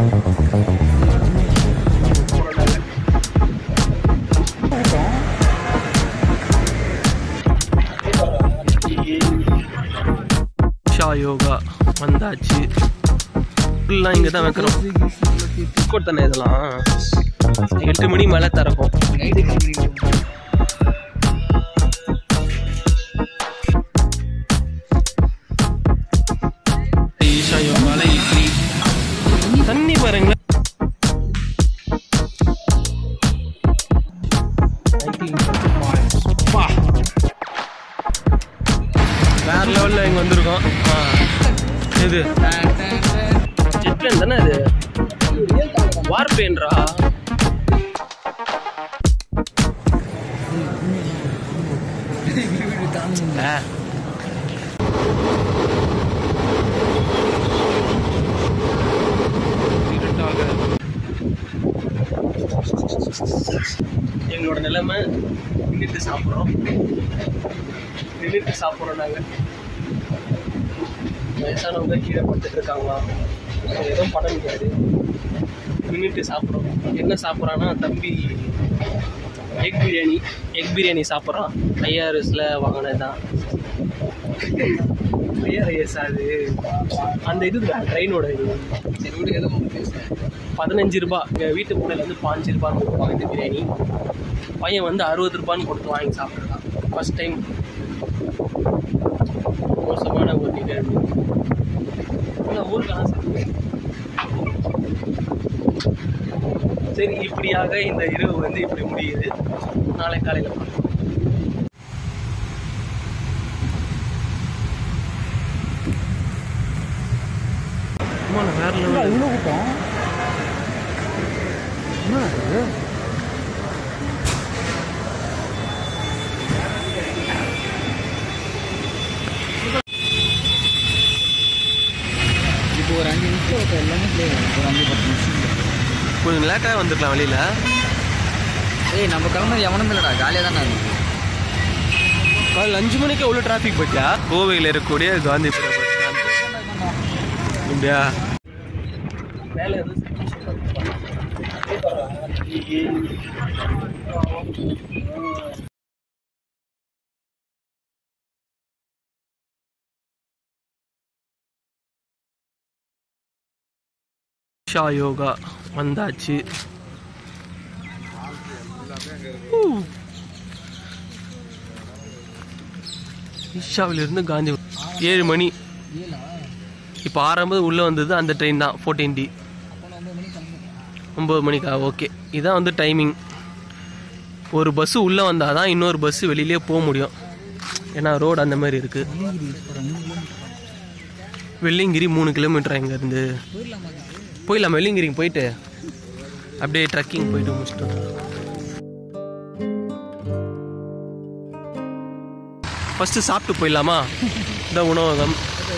ஷா யோகா வந்தாச்சு ஃபுல்லாக இங்கே தான் வைக்கிறோம் கோட் தானே இதெல்லாம் எட்டு மணி மேலே திறக்கும் ஈஷா யோகால இட்லி தண்ணி பாருங்களேன் பா. வேற லெவலில் இங்கே வந்திருக்கோம் ஆ. இது ஜெட்பிளேன் தானே இது வார்பேன்றா ஆ இருட்டாக எங்களோட நிலைமை நின்றுட்டு சாப்பிட்றோம் நின்றுட்டு சாப்பிட்றோம் நாங்கள் வயசானவங்க கீழே படுத்துட்டு இருக்காங்களா அவங்க எதுவும் பண்ண முடியாது நின்றுட்டு சாப்பிட்றோம் என்ன சாப்பிட்றான்னா தம்பி எக் பிரியாணி எக் பிரியாணி சாப்பிட்றான் ஐஆர்எஸில் வாங்கினது தான் ஐஆர்எஸ் அது அந்த இது ட்ரெயினோட இது சரி விடு ஏதோ ஒன்று பேச பதினஞ்சு ரூபா எங்கள் வீட்டு முனையில் வந்து பாஞ்சு ரூபான்னு கொடுப்பாங்க இந்த பிரியாணி பையன் வந்து அறுபது ரூபான்னு கொடுத்து வாங்கி சாப்பிட்ருக்கான் ஃபஸ்ட் டைம் மோசமான ஒரு நிகழ்வு இல்லை ஊருக்கான சரி இப்படியாக இந்த இரவு வந்து இப்படி முடியுது நாளை காலையில் பார்க்கலாம் ஆமா, நான் வேற level. இவ்வளோ கூட்டம் என்ன அது இப்போ ஒரு அஞ்சு நிமிஷம் இப்போ எல்லாமே ப்ளே ஒரு அஞ்சு பத்து நிமிஷம் கொஞ்சம் லேட்டாக வந்துருக்கலாம் வெளியில் ஏய் நம்ம கிளம்புறது எவனும் இல்லைடா ஜாலியாக தானே இருந்துச்சு காலையில் அஞ்சு மணிக்கு எவ்வளோ டிராஃபிக் போச்சா கோவையில் இருக்கக்கூடிய காந்திபுரம் பஸ் ஸ்டாண்ட் அப்படியா வேலை ஷா யோகா வந்தாச்சு ஊ. ஈஷாவிலிருந்து காந்தி ஏழு மணி ஏழா இப்போ ஆரம்பது உள்ளே வந்தது அந்த ட்ரெயின் தான் ஃபோர்டீன் டி அப்போ நான் ஒம்பது மணிக்கு கிளம்புறேன் ஒம்பது மணிக்கா ஓகே இதான் வந்து டைமிங் ஒரு பஸ்ஸு உள்ளே வந்தால் தான் இன்னொரு பஸ்ஸு வெளியிலே போக முடியும் ஏன்னா ரோடு அந்த மாதிரி இருக்குது நீலகிரி ஒரு மூணு கிலோமீட்டர் வெள்ளிங்கிரி மூணு கிலோமீட்டர் இங்கேருந்து போயிடலாமா போயிடலாம் வெள்ளிங்கிரிக்கு போயிட்டு அப்படியே ட்ரக்கிங் போயிட்டு முடிச்சுட்டு வரலாம். ஃபஸ்ட்டு சாப்பிட்டு போயிடலாமா இந்த உணவகம்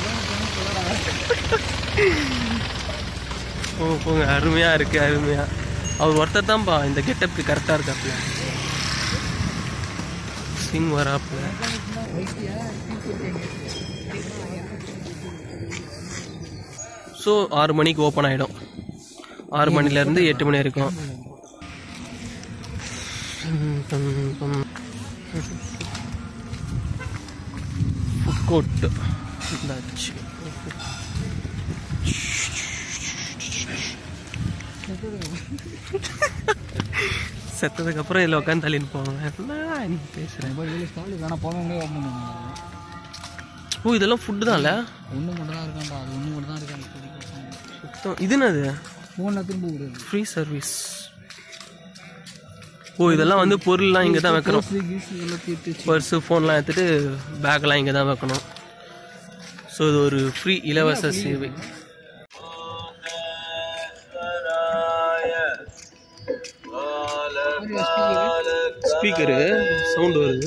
போங்க போங்க அருமையாக இருக்கு அருமையாக அவர் ஒருத்தர் தான்ப்பா இந்த கெட்டப்புக்கு கரெக்டாக இருக்காப்புல சிங் வராப்புல ஸோ ஆறு மணிக்கு ஓப்பன் ஆகிடும் ஆறு மணிலேருந்து எட்டு மணி வரைக்கும் ஃபுட் கோர்ட் இருந்தாச்சு செத்ததுக்கப்புறம் இதில் உட்காந்து தள்ளின்னு போவாங்க என்னடா நீ பேசுகிறேன் மொபைல் ஸ்டாலு வேணா போனவங்களே ஓப்பன் பண்ணுவாங்க ஓ இதெல்லாம் ஃபுட்டு தான்ல ஒன்று மட்டும் தான் இருக்கான்டா அது ஒன்று மட்டும் தான் இருக்கான் சுத்தம் இது என்னது ஃபோனில் திரும்ப விடுறது ஃப்ரீ சர்வீஸ் ஓ இதெல்லாம் வந்து பொருள்லாம் இங்கே தான் வைக்கணும் எல்லாம் தீர்த்து பர்ஸு ஃபோன்லாம் எடுத்துகிட்டு பேக்கெல்லாம் இங்கே தான் வைக்கணும் ஸோ இது ஒரு ஃப்ரீ இலவச சேவை ஸ்பீக்கரு சவுண்டு வருது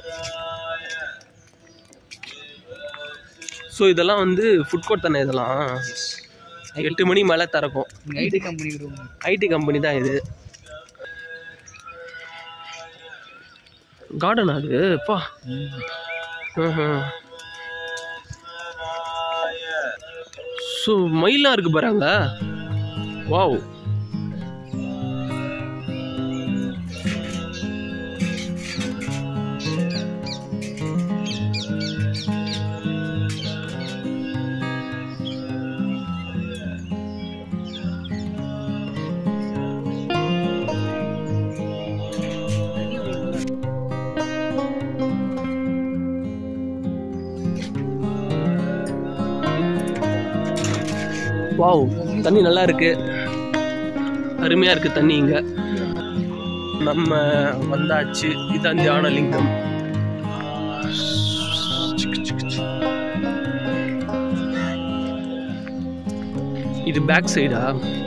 ஸோ இதெல்லாம் வந்து ஃபுட் கோர்ட் தானே இதெல்லாம் எட்டு மணி மேலே திறக்கும் IT company room IT company தான் இது கார்டன் அது பா ஸோ மயிலாம் இருக்கு பாருங்க வாவ் வாவ் தண்ணி நல்லா இருக்கு அருமையா இருக்கு தண்ணி இங்க நம்ம வந்தாச்சு இதான் தியானலிங்கம் இது பேக் சைடா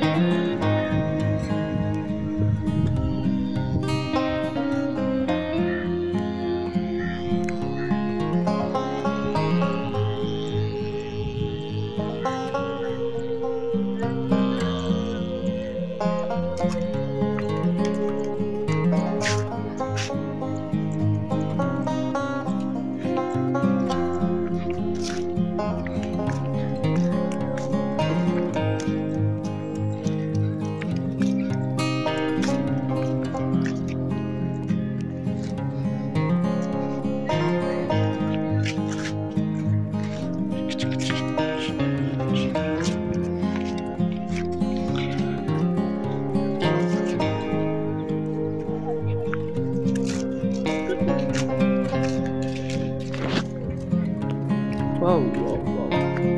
வாவ் வாவ் வாவ்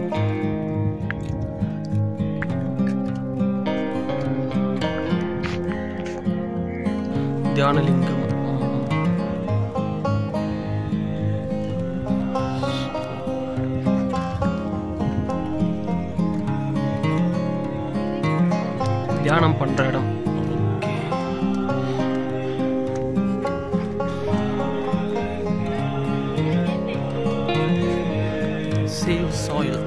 தியானலிங்கம் தியானம் பண்ற இடம் ஓகே save soil.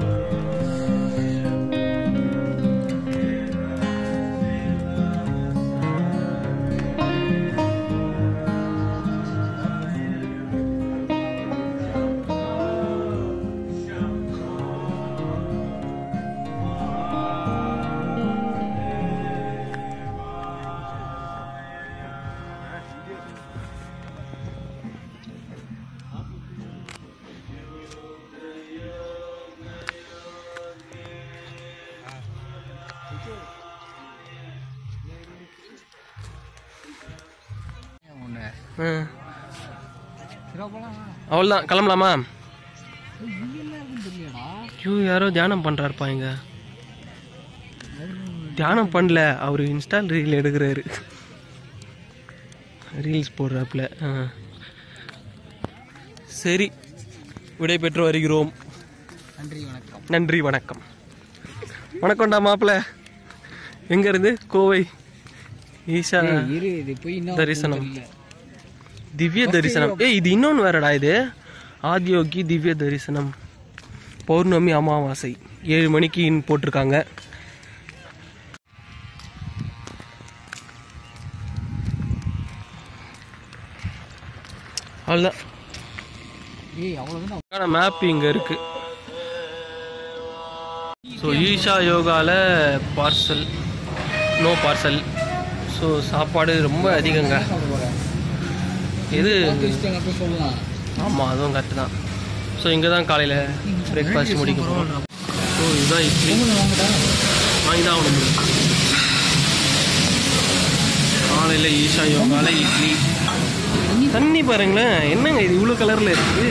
ஒன்று அவ்வளோதான் கிளம்பலாமா தெரியலடா ஐயோ யாரோ தியானம் பண்ணுறாருப்பா இங்க தியானம் பண்ணல அவர் இன்ஸ்டால் ரீல் எடுக்கிறாரு ரீல்ஸ் போடுறாப்புல ஆ. சரி விடை பெற்று வருகிறோம் நன்றி வணக்கம் நன்றி வணக்கம் வணக்கம்டா மாப்பிள்ள எங்க இருந்து கோவை ஈஷா ஏய், இரு இது போய் இன்னும் தரிசனம். இல்ல திவ்ய தரிசனம் ஏய் இது இன்னொன்று வேறடா இது ஆதியோகி திவ்ய தரிசனம் பௌர்ணமி அமாவாசை ஏழு மணிக்கு இன் போட்டிருக்காங்க அவ்வளோதான் ஏய் அவ்வளவுதான் மேப் இங்கே இருக்கு ஸோ ஈஷா யோகால பார்சல் நோ பார்சல் ஸோ சாப்பாடு ரொம்ப அதிகங்க சாப்பிட போறேன் எது டேஸ்ட் அப்போ சொல்லலாம் ஆமாம் அதுவும் கரெக்டு தான் ஸோ இங்கே தான் காலையில் பிரேக்ஃபாஸ்ட் முடிக்க போகிறோம் ஸோ இதுதான் இட்லி வாங்கடா வாங்கி தான் ஆகணும் காலையில் ஈஷா யோகால இட்லி தண்ணி பாருங்களேன் என்னங்க இது இவ்வளோ கலரில் இருக்குது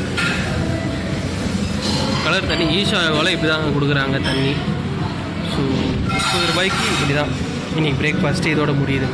கலர் தண்ணி ஈஷா யோகால இப்படி தான் கொடுக்குறாங்க தண்ணி ஸோ முப்பது ரூபாய்க்கு இப்படி தான் இன்னைக்கு பிரேக்ஃபாஸ்ட்டு இதோட முடியுது